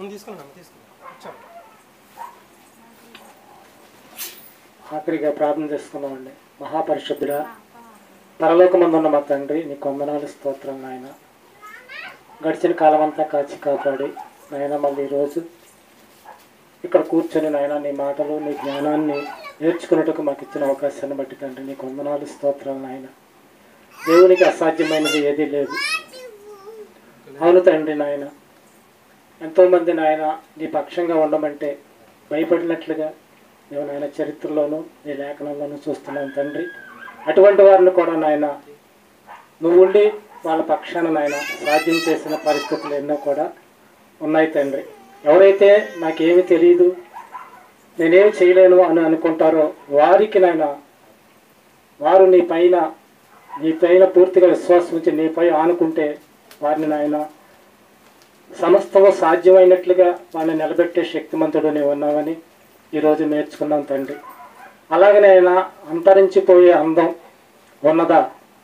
తీసుకున్నాను తీసుకున్నాను వచ్చాం ఆఖరిగా ప్రార్థన చేసుకున్నామండి మహాపరిశుద్ధుడా పరలోకమందున్న మా తండ్రి నీ కొందనాలు స్తోత్రం నాయన గడిచిన కాలం అంతా కాచి కాపాడి నాయన మళ్ళీ ఈరోజు ఇక్కడ కూర్చొని నాయన నీ మాటలు నీ జ్ఞానాన్ని నేర్చుకున్నట్టుకు మాకు ఇచ్చిన అవకాశాన్ని బట్టి తండ్రి నీ కొందనాలు స్తోత్రాలు నాయన దేవునికి అసాధ్యమైనది ఏదీ లేదు అవును తండ్రి నాయన ఎంతోమంది నాయన నీ పక్షంగా ఉండమంటే భయపడినట్లుగా మేము నాయన చరిత్రలోను నీ లేఖనంలోనూ చూస్తున్నాం తండ్రి అటువంటి వారిని కూడా నాయన నువ్వు ఉండి వాళ్ళ పక్షాన నాయన సాధ్యం చేసిన పరిస్థితులు ఎన్నో కూడా ఉన్నాయి తండ్రి ఎవరైతే నాకేమి తెలియదు నేనేమి చేయలేను అని అనుకుంటారో వారికి నాయన వారు నీ పైన నీ పైన పూర్తిగా విశ్వాసం ఉంచి నీపై ఆనుకుంటే వారిని నాయన సమస్తము సాధ్యమైనట్లుగా వారిని నిలబెట్టే శక్తిమంతుడు నీవు ఉన్నావని ఈరోజు నేర్చుకున్నాం తండ్రి అలాగనే ఆయన అంతరించిపోయే అందం ఉన్నదా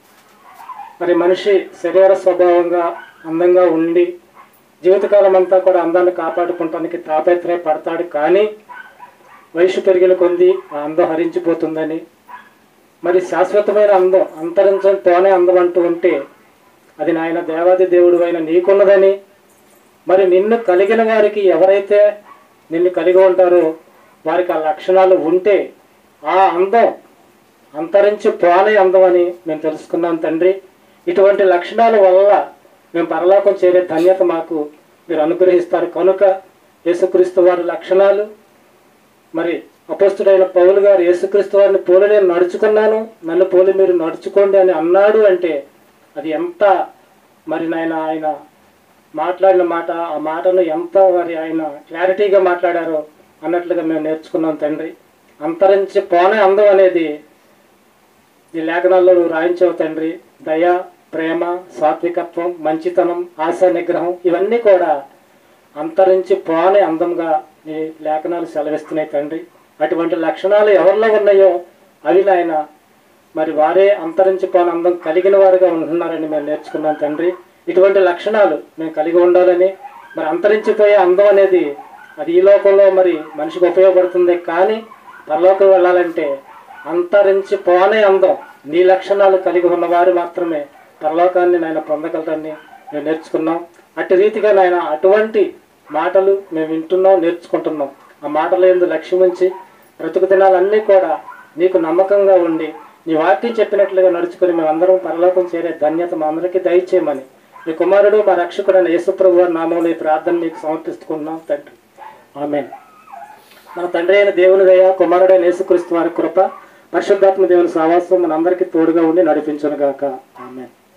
మరి మనిషి శరీర స్వభావంగా అందంగా ఉండి జీవితకాలం అంతా కూడా అందాన్ని కాపాడుకుంటానికి తాపత్రయ పడతాడు కానీ వయసు పెరిగిన కొంది ఆ అందం హరించిపోతుందని మరి శాశ్వతమైన అందం అంతరించతోనే అందం అంటూ ఉంటే అది నాయన దేవాది దేవుడు అయిన నీకున్నదని మరి నిన్ను కలిగిన వారికి ఎవరైతే నిన్ను కలిగి ఉంటారో వారికి ఆ లక్షణాలు ఉంటే ఆ అందం అంతరించి పోనే అందం అని మేము తెలుసుకున్నాం తండ్రి ఇటువంటి లక్షణాల వల్ల మేము పరలోకం చేరే ధన్యత మాకు మీరు అనుగ్రహిస్తారు కనుక యేసుక్రీస్తు వారి లక్షణాలు మరి అపస్తుడైన పౌలు గారు యేసుక్రీస్తు వారిని పోలి నేను నడుచుకున్నాను నన్ను పోలి మీరు నడుచుకోండి అని అన్నాడు అంటే అది ఎంత మరి నాయన ఆయన మాట్లాడిన మాట ఆ మాటను ఎంత వారి ఆయన క్లారిటీగా మాట్లాడారో అన్నట్లుగా మేము నేర్చుకున్నాం తండ్రి అంతరించి పోనే అందం అనేది ఈ లేఖనాల్లో నువ్వు రాయించావు తండ్రి దయ ప్రేమ సాత్వికత్వం మంచితనం ఆశా నిగ్రహం ఇవన్నీ కూడా అంతరించి పోనే అందంగా ఈ లేఖనాలు సెలవిస్తున్నాయి తండ్రి అటువంటి లక్షణాలు ఎవరిలో ఉన్నాయో అవి నాయన మరి వారే అంతరించిపోని అందం కలిగిన వారుగా ఉంటున్నారని మేము నేర్చుకున్నాం తండ్రి ఇటువంటి లక్షణాలు మేము కలిగి ఉండాలని మరి అంతరించిపోయే అందం అనేది అది ఈ లోకంలో మరి మనిషికి ఉపయోగపడుతుంది కానీ పరలోకం వెళ్ళాలంటే అంతరించిపోనే అందం నీ లక్షణాలు కలిగి ఉన్నవారు మాత్రమే పరలోకాన్ని నాయన పొందగలరని మేము నేర్చుకున్నాం అటు రీతిగా నాయన అటువంటి మాటలు మేము వింటున్నాం నేర్చుకుంటున్నాం ఆ మాటల ఎందు లక్ష్యం ఉంచి బ్రతుకు దినాలన్నీ కూడా నీకు నమ్మకంగా ఉండి నీ వాక్యం చెప్పినట్లుగా నడుచుకుని మేమందరం పరలోకం చేరే ధన్యత మా అందరికీ దయచేయమని మీ కుమారుడు మా రక్షకుడైన యేసుప్రభు వారి నామంలో ఈ ప్రార్థన మీకు సమర్పిస్తున్నాం తండ్రి ఆమెన్ మన తండ్రి అయిన దేవుని దయ కుమారుడైన యేసుక్రీస్తు వారి కృప పరిశుద్ధాత్మ దేవుని సావాసం మన అందరికీ తోడుగా ఉండి నడిపించును గాక ఆమెన్